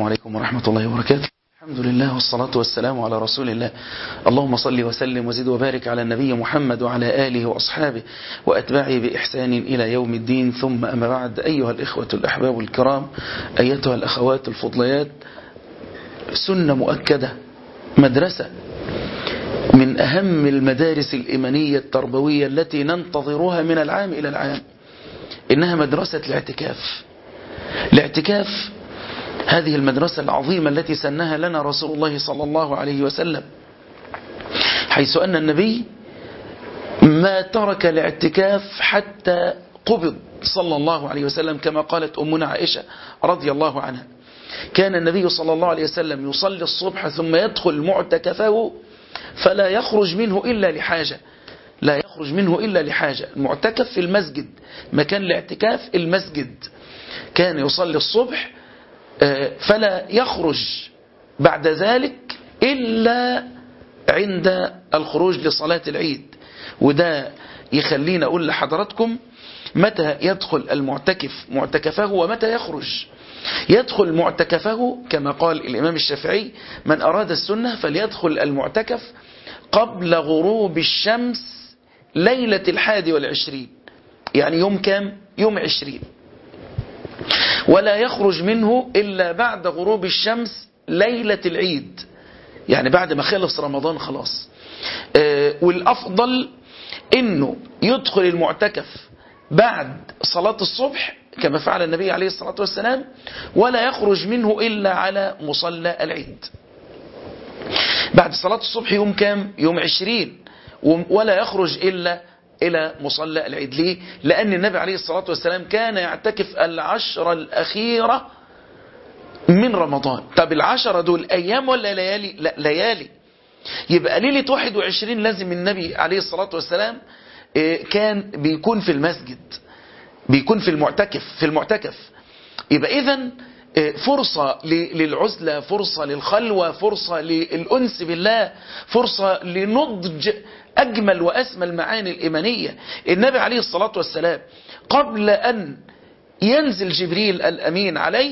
عليكم ورحمة الله وبركاته الحمد لله والصلاة والسلام على رسول الله اللهم صل وسلم وزد وبارك على النبي محمد وعلى آله وأصحابه وأتباعه بإحسان إلى يوم الدين ثم أما بعد أيها الإخوة الأحباب الكرام أيتها الأخوات الفضليات سنة مؤكدة مدرسة من أهم المدارس الإيمانية التربوية التي ننتظرها من العام إلى العام إنها مدرسة الاعتكاف الاعتكاف هذه المدرسة العظيمة التي سنها لنا رسول الله صلى الله عليه وسلم حيث أن النبي ما ترك الاعتكاف حتى قبض صلى الله عليه وسلم كما قالت أمنا عائشة رضي الله عنها كان النبي صلى الله عليه وسلم يصلي الصبح ثم يدخل معتكفه فلا يخرج منه إلا لحاجة لا يخرج منه إلا لحاجة المعتكف في المسجد مكان الاعتكاف المسجد كان يصلي الصبح فلا يخرج بعد ذلك إلا عند الخروج لصلاة العيد وده يخلينا أقول لحضراتكم متى يدخل المعتكف معتكفه ومتى يخرج يدخل معتكفه كما قال الإمام الشافعي من أراد السنة فليدخل المعتكف قبل غروب الشمس ليلة الحادي والعشرين يعني يوم كام يوم عشرين ولا يخرج منه إلا بعد غروب الشمس ليلة العيد يعني بعد ما خلص رمضان خلاص والأفضل أنه يدخل المعتكف بعد صلاة الصبح كما فعل النبي عليه الصلاة والسلام ولا يخرج منه إلا على مصلى العيد بعد صلاة الصبح يوم كام يوم عشرين ولا يخرج إلا إلى مصلى العيد ليه لأن النبي عليه الصلاة والسلام كان يعتكف العشر الأخيرة من رمضان طب العشرة دول أيام ولا ليالي لا ليالي يبقى ليلة 21 لازم النبي عليه الصلاة والسلام كان بيكون في المسجد بيكون في المعتكف في المعتكف يبقى إذن فرصة للعزلة فرصة للخلوة فرصة للأنس بالله فرصة لنضج أجمل وأسمى المعاني الإيمانية النبي عليه الصلاة والسلام قبل أن ينزل جبريل الأمين عليه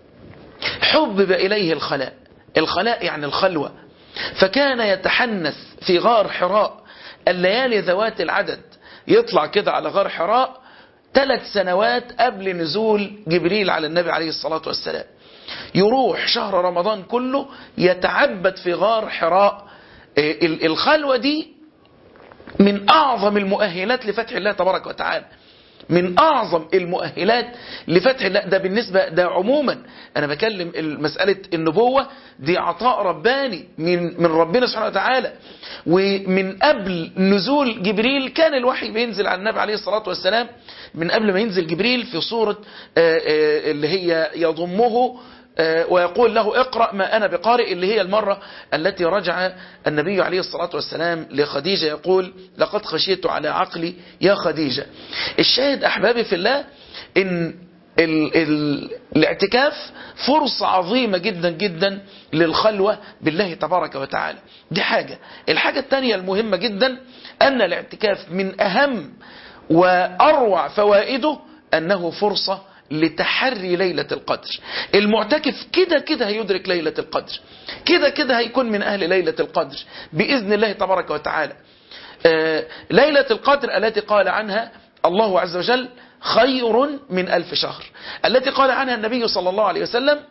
حبب إليه الخلاء الخلاء يعني الخلوة فكان يتحنث في غار حراء الليالي ذوات العدد يطلع كده على غار حراء ثلاث سنوات قبل نزول جبريل على النبي عليه الصلاة والسلام يروح شهر رمضان كله يتعبد في غار حراء الخلوة دي من أعظم المؤهلات لفتح الله تبارك وتعالى من أعظم المؤهلات لفتح الله ده بالنسبة ده عموما أنا بكلم مسألة النبوة دي عطاء رباني من, من ربنا سبحانه وتعالى ومن قبل نزول جبريل كان الوحي بينزل على النبي عليه الصلاة والسلام من قبل ما ينزل جبريل في صورة اللي هي يضمه ويقول له اقرأ ما أنا بقارئ اللي هي المرة التي رجع النبي عليه الصلاة والسلام لخديجة يقول لقد خشيت على عقلي يا خديجة الشاهد أحبابي في الله إن ال ال الاعتكاف فرصة عظيمة جدا جدا للخلوة بالله تبارك وتعالى دي حاجة الحاجة الثانية المهمة جدا أن الاعتكاف من أهم وأروع فوائده أنه فرصة لتحري ليلة القدر المعتكف كده كده هيدرك ليلة القدر كده كده هيكون من أهل ليلة القدر بإذن الله تبارك وتعالى آه ليلة القدر التي قال عنها الله عز وجل خير من ألف شهر التي قال عنها النبي صلى الله عليه وسلم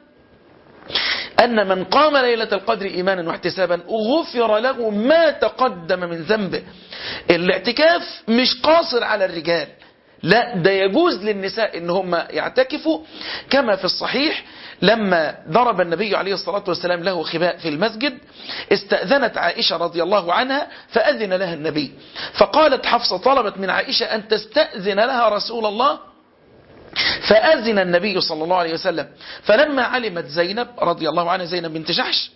أن من قام ليلة القدر إيمانا واحتسابا غفر له ما تقدم من ذنبه الاعتكاف مش قاصر على الرجال لا ده يجوز للنساء ان هم يعتكفوا كما في الصحيح لما ضرب النبي عليه الصلاة والسلام له خباء في المسجد استأذنت عائشة رضي الله عنها فأذن لها النبي فقالت حفصة طلبت من عائشة أن تستأذن لها رسول الله فأذن النبي صلى الله عليه وسلم فلما علمت زينب رضي الله عنها زينب بنت جحش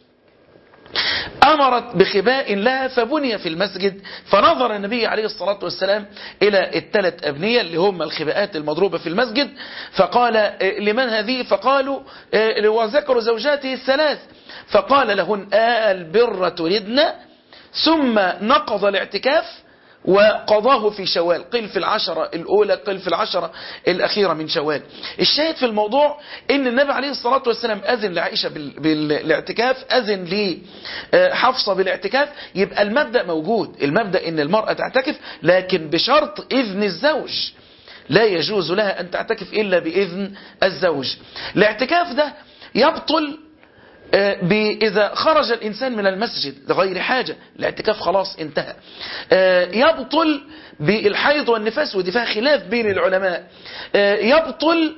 أمرت بخباء لها فبني في المسجد فنظر النبي عليه الصلاة والسلام إلى الثلاث أبنية اللي هم الخباءات المضروبة في المسجد فقال لمن هذه فقالوا وذكروا زوجاته الثلاث فقال لهن آل بر تردن ثم نقض الاعتكاف وقضاه في شوال قيل في العشرة الأولى قيل في العشرة الأخيرة من شوال الشاهد في الموضوع ان النبي عليه الصلاة والسلام أذن لعائشة بال- بالاعتكاف أذن لحفصة بالاعتكاف يبقى المبدأ موجود المبدأ ان المرأة تعتكف لكن بشرط إذن الزوج لا يجوز لها أن تعتكف إلا بإذن الزوج الاعتكاف ده يبطل آه، ب- إذا خرج الإنسان من المسجد لغير حاجة الاعتكاف خلاص انتهى آه، يبطل بالحيض والنفاس ودي فيها خلاف بين العلماء آه، يبطل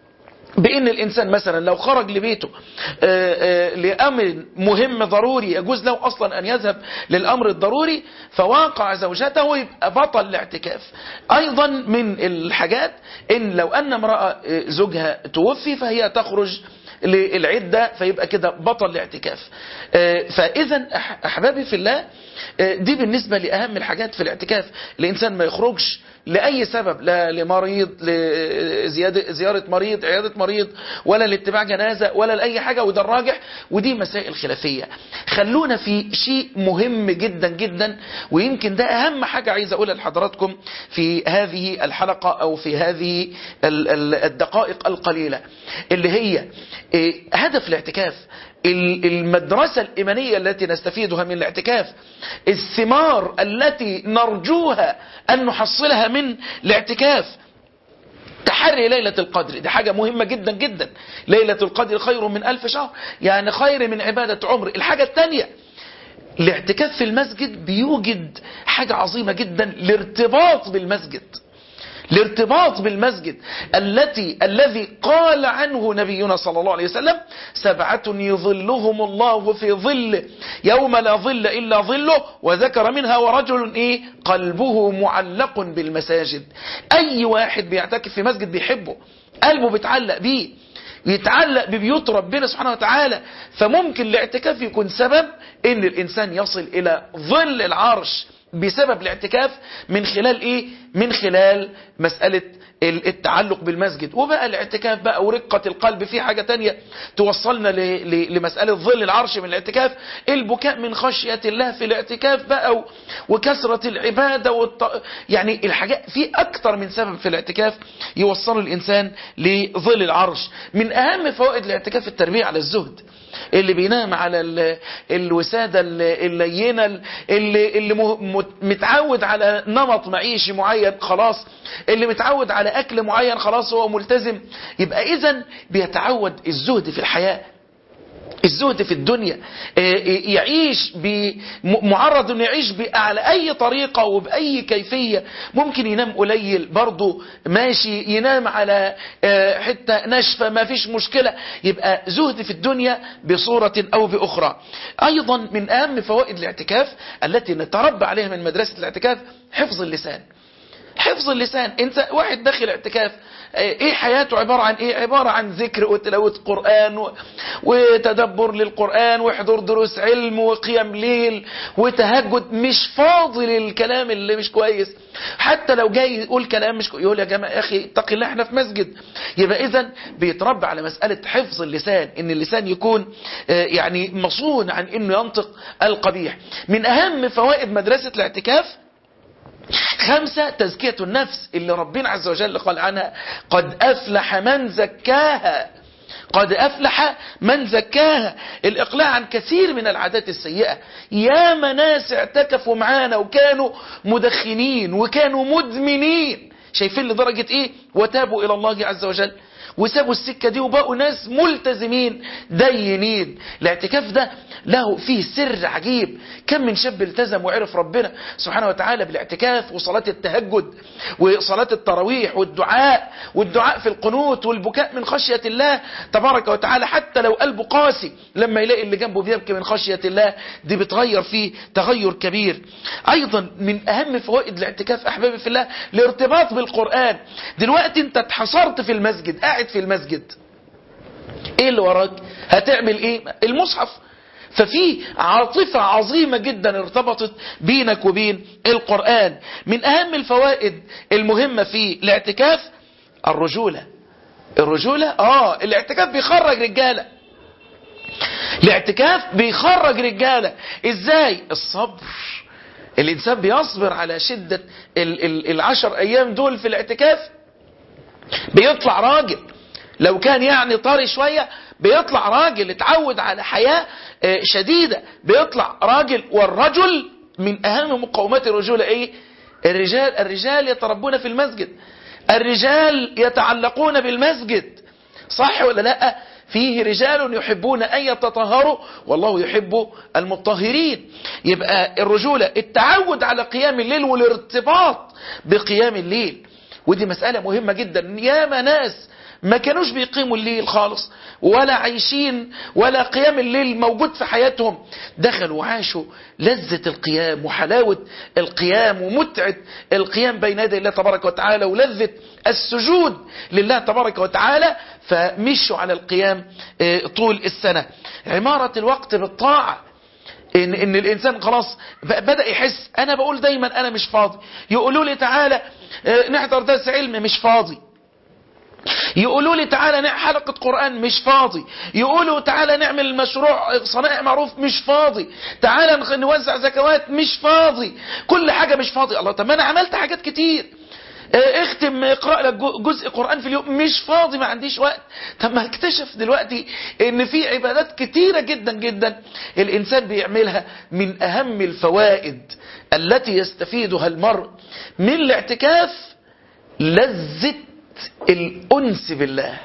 بأن الإنسان مثلا لو خرج لبيته آه، آه، لأمر مهم ضروري يجوز له أصلا أن يذهب للأمر الضروري فواقع زوجته يبقى بطل الاعتكاف أيضا من الحاجات إن لو أن امرأة آه، زوجها توفي فهي تخرج للعدة فيبقى كده بطل الاعتكاف آه، فإذا أح- أحبابي في الله آه، دي بالنسبة لأهم الحاجات في الاعتكاف الإنسان ما يخرجش لأي سبب لا لمريض لزيادة زيارة مريض عيادة مريض ولا لاتباع جنازة ولا لأي حاجة وده الراجح ودي مسائل خلافية خلونا في شيء مهم جدا جدا ويمكن ده أهم حاجة عايز أقولها لحضراتكم في هذه الحلقة أو في هذه ال- ال- الدقائق القليلة اللي هي إيه، هدف الاعتكاف ال- المدرسة الإيمانية التي نستفيدها من الاعتكاف الثمار التي نرجوها أن نحصلها من الاعتكاف تحري ليلة القدر دي حاجة مهمة جدا جدا ليلة القدر خير من ألف شهر يعني خير من عبادة عمر الحاجة الثانية الاعتكاف في المسجد بيوجد حاجة عظيمة جدا الارتباط بالمسجد الارتباط بالمسجد التي الذي قال عنه نبينا صلى الله عليه وسلم سبعة يظلهم الله في ظله يوم لا ظل إلا ظله وذكر منها ورجل إيه قلبه معلق بالمساجد أي واحد بيعتكف في مسجد بيحبه قلبه بيتعلق بيه يتعلق ببيوت ربنا سبحانه وتعالى فممكن الاعتكاف يكون سبب ان الانسان يصل الى ظل العرش بسبب الاعتكاف من خلال ايه من خلال مسألة ال- التعلق بالمسجد وبقى الاعتكاف بقى ورقة القلب في حاجة تانية توصلنا ل- ل- لمسألة ظل العرش من الاعتكاف البكاء من خشية الله في الاعتكاف بقى و- وكثرة العبادة والط... يعني الحاجات في أكتر من سبب في الاعتكاف يوصل الإنسان لظل العرش من أهم فوائد الاعتكاف التربية على الزهد اللي بينام على ال- الوسادة ال- اللينة ال- اللي, اللي مه- مت- متعود على نمط معيشي معين خلاص اللي متعود على أكل معين خلاص هو ملتزم يبقى إذا بيتعود الزهد في الحياة الزهد في الدنيا آه، يعيش ب- م- معرض انه يعيش ب- على اي طريقة وبأي كيفية ممكن ينام قليل برضه ماشي ينام على آه، حتة ناشفة ما فيش مشكلة يبقى زهد في الدنيا بصورة او باخرى ايضا من اهم فوائد الاعتكاف التي نتربى عليها من مدرسة الاعتكاف حفظ اللسان حفظ اللسان انت واحد داخل اعتكاف اه، ايه حياته عبارة عن ايه عبارة عن ذكر وتلاوة قرآن و- وتدبر للقرآن وحضور دروس علم وقيام ليل وتهجد مش فاضي للكلام اللي مش كويس حتى لو جاي يقول كلام مش كويس يقول يا جماعة يا اخي اتق الله احنا في مسجد يبقى اذا بيتربى على مسألة حفظ اللسان ان اللسان يكون اه، يعني مصون عن انه ينطق القبيح من اهم فوائد مدرسة الاعتكاف خمسة تزكية النفس اللي ربنا عز وجل قال عنها قد أفلح من زكاها قد أفلح من زكاها الإقلاع عن كثير من العادات السيئة يا ناس اعتكفوا معانا وكانوا مدخنين وكانوا مدمنين شايفين لدرجة ايه وتابوا إلى الله عز وجل وسابوا السكة دي وبقوا ناس ملتزمين دينين الاعتكاف ده له فيه سر عجيب كم من شاب التزم وعرف ربنا سبحانه وتعالى بالاعتكاف وصلاة التهجد وصلاة التراويح والدعاء والدعاء في القنوت والبكاء من خشية الله تبارك وتعالى حتى لو قلبه قاسي لما يلاقي اللي جنبه بيبكي من خشية الله دي بتغير فيه تغير كبير ايضا من اهم فوائد الاعتكاف احبابي في الله الارتباط بالقرآن دلوقتي انت اتحصرت في المسجد قاعد في المسجد ايه اللي وراك هتعمل ايه المصحف ففي عاطفة عظيمة جدا ارتبطت بينك وبين القرآن من اهم الفوائد المهمة في الاعتكاف الرجولة الرجولة اه الاعتكاف بيخرج رجالة الاعتكاف بيخرج رجالة ازاي الصبر الإنسان بيصبر على شدة العشر أيام دول في الاعتكاف بيطلع راجل لو كان يعني طري شوية بيطلع راجل اتعود على حياة شديدة بيطلع راجل والرجل من أهم مقومات الرجولة إيه الرجال الرجال يتربون في المسجد الرجال يتعلقون بالمسجد صح ولا لا فيه رجال يحبون أن يتطهروا والله يحب المطهرين يبقى الرجولة التعود على قيام الليل والارتباط بقيام الليل ودي مسألة مهمة جدا ياما ناس ما كانوش بيقيموا الليل خالص ولا عايشين ولا قيام الليل موجود في حياتهم دخلوا وعاشوا لذة القيام وحلاوة القيام ومتعة القيام بين يدي الله تبارك وتعالى ولذة السجود لله تبارك وتعالى فمشوا على القيام طول السنة عمارة الوقت بالطاعة إن, إن الإنسان خلاص بدأ يحس أنا بقول دايما أنا مش فاضي يقولوا لي تعالى نحضر درس علم مش فاضي يقولوا لي تعالى حلقة قرآن مش فاضي يقولوا تعالى نعمل مشروع صنائع معروف مش فاضي تعالى نوزع زكوات مش فاضي كل حاجة مش فاضي الله طب ما أنا عملت حاجات كتير اختم اقرأ لك جزء قرآن في اليوم مش فاضي ما عنديش وقت طب ما اكتشف دلوقتي ان في عبادات كتيرة جدا جدا الانسان بيعملها من اهم الفوائد التي يستفيدها المرء من الاعتكاف لذة الأنس بالله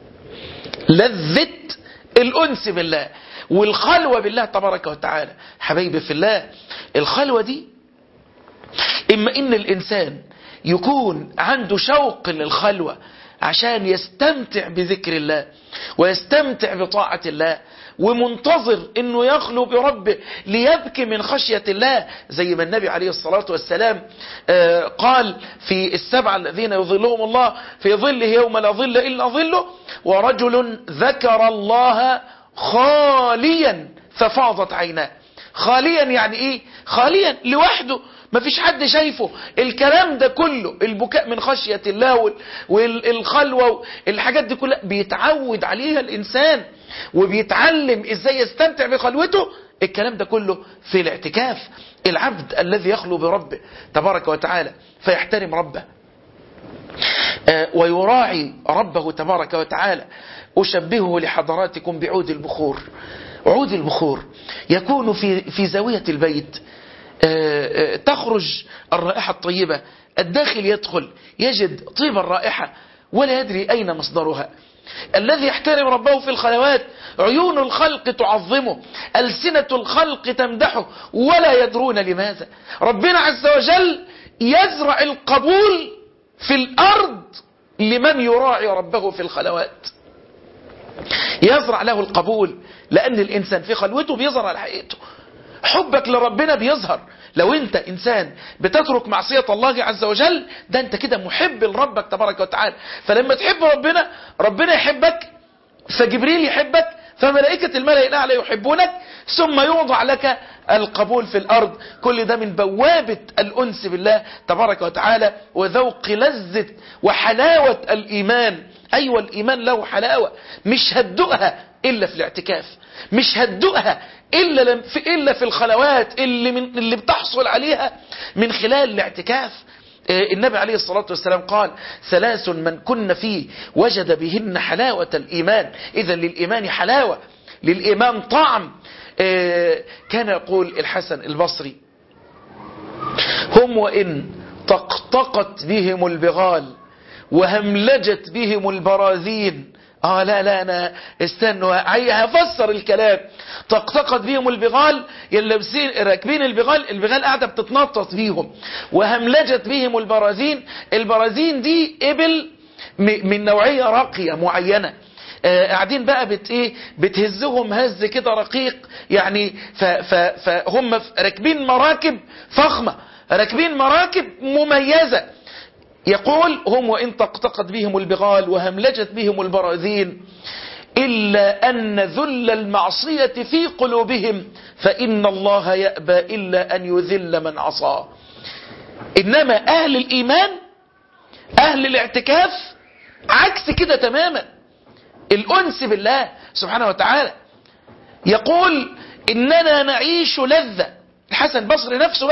لذة الأنس بالله والخلوة بالله تبارك وتعالى حبايبي في الله الخلوة دي إما إن الإنسان يكون عنده شوق للخلوة عشان يستمتع بذكر الله ويستمتع بطاعة الله ومنتظر انه يخلو بربه ليبكي من خشية الله زي ما النبي عليه الصلاة والسلام قال في السبعة الذين يظلهم الله في ظله يوم لا ظل إلا ظله ورجل ذكر الله خاليا ففاضت عيناه خاليا يعني ايه خاليا لوحده ما فيش حد شايفه الكلام ده كله البكاء من خشية الله والخلوة الحاجات دي كلها بيتعود عليها الإنسان وبيتعلم ازاي يستمتع بخلوته الكلام ده كله في الاعتكاف العبد الذي يخلو بربه تبارك وتعالى فيحترم ربه ويراعي ربه تبارك وتعالى أشبهه لحضراتكم بعود البخور عود البخور يكون في في زاوية البيت تخرج الرائحة الطيبة الداخل يدخل يجد طيب الرائحة ولا يدري أين مصدرها الذي يحترم ربه في الخلوات عيون الخلق تعظمه ألسنة الخلق تمدحه ولا يدرون لماذا ربنا عز وجل يزرع القبول في الأرض لمن يراعي ربه في الخلوات يزرع له القبول لأن الإنسان في خلوته بيظهر على حقيقته حبك لربنا بيظهر لو انت انسان بتترك معصية الله عز وجل ده انت كده محب لربك تبارك وتعالى فلما تحب ربنا ربنا يحبك فجبريل يحبك فملائكة الملائكة الأعلى يحبونك ثم يوضع لك القبول في الأرض كل ده من بوابة الأنس بالله تبارك وتعالى وذوق لذة وحلاوة الإيمان أيوة الإيمان له حلاوة مش هتدوقها إلا في الاعتكاف مش هتدوقها إلا في, إلا في الخلوات اللي, من اللي بتحصل عليها من خلال الاعتكاف النبي عليه الصلاة والسلام قال ثلاث من كن فيه وجد بهن حلاوة الإيمان إذا للإيمان حلاوة للإيمان طعم كان يقول الحسن البصري هم وإن طقطقت بهم البغال وهملجت بهم البراذين اه لا لا انا استنوا هفسر الكلام طقطقت بيهم البغال يلبسين راكبين البغال البغال قاعده بتتنطط بيهم وهملجت بهم البرازين البرازين دي ابل من نوعيه راقيه معينه آه قاعدين بقى بت ايه بتهزهم هز كده رقيق يعني فهم راكبين مراكب فخمه راكبين مراكب مميزه يقول هم وإن طقطقت بهم البغال وهملجت بهم البراذين إلا أن ذل المعصية في قلوبهم فإن الله يأبى إلا أن يذل من عصاه إنما أهل الإيمان أهل الاعتكاف عكس كده تماما الأنس بالله سبحانه وتعالى يقول إننا نعيش لذة الحسن البصري نفسه بقى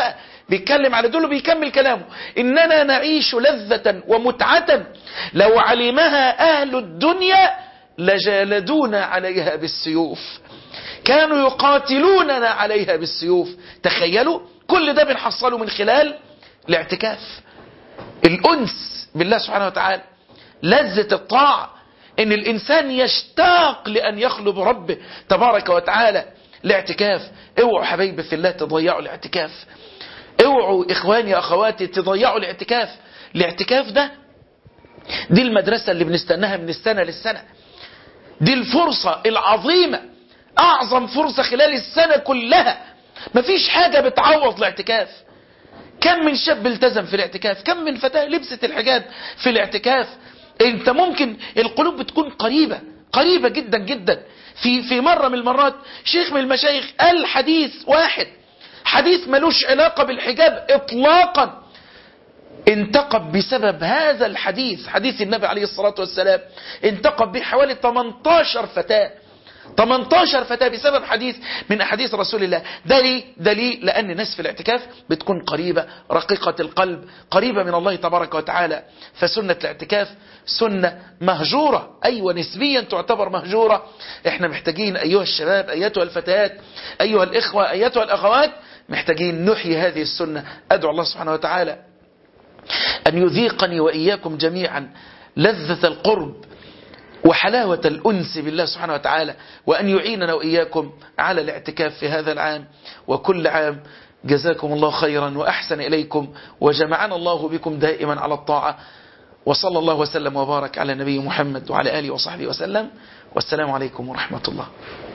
بيتكلم على دول وبيكمل كلامه إننا نعيش لذة ومتعة لو علمها أهل الدنيا لجالدونا عليها بالسيوف كانوا يقاتلوننا عليها بالسيوف تخيلوا كل ده بنحصله من خلال الاعتكاف الأنس بالله سبحانه وتعالى لذة الطاعة ان الانسان يشتاق لان يخلو بربه تبارك وتعالى الاعتكاف اوعوا حبايبي في الله تضيعوا الاعتكاف اوعوا اخواني اخواتي تضيعوا الاعتكاف الاعتكاف ده دي المدرسة اللي بنستناها من السنة للسنة دي الفرصة العظيمة اعظم فرصة خلال السنة كلها مفيش حاجة بتعوض الاعتكاف كم من شاب التزم في الاعتكاف كم من فتاة لبست الحجاب في الاعتكاف انت ممكن القلوب بتكون قريبة قريبة جدا جدا في في مرة من المرات شيخ من المشايخ قال حديث واحد حديث ملوش علاقة بالحجاب اطلاقا انتقب بسبب هذا الحديث حديث النبي عليه الصلاة والسلام انتقب به حوالي 18 فتاة 18 فتاة بسبب حديث من أحاديث رسول الله ده ليه؟ ده ليه؟ لأن الناس في الاعتكاف بتكون قريبة رقيقة القلب قريبة من الله تبارك وتعالى فسنة الاعتكاف سنة مهجورة أيوة نسبيا تعتبر مهجورة احنا محتاجين أيها الشباب أيتها الفتيات أيها الإخوة أيتها الأخوات محتاجين نحيي هذه السنة أدعو الله سبحانه وتعالى أن يذيقني وإياكم جميعا لذة القرب وحلاوة الأنس بالله سبحانه وتعالى وأن يعيننا وإياكم على الاعتكاف في هذا العام وكل عام جزاكم الله خيرا وأحسن إليكم وجمعنا الله بكم دائما على الطاعة وصلى الله وسلم وبارك على نبي محمد وعلى آله وصحبه وسلم والسلام عليكم ورحمة الله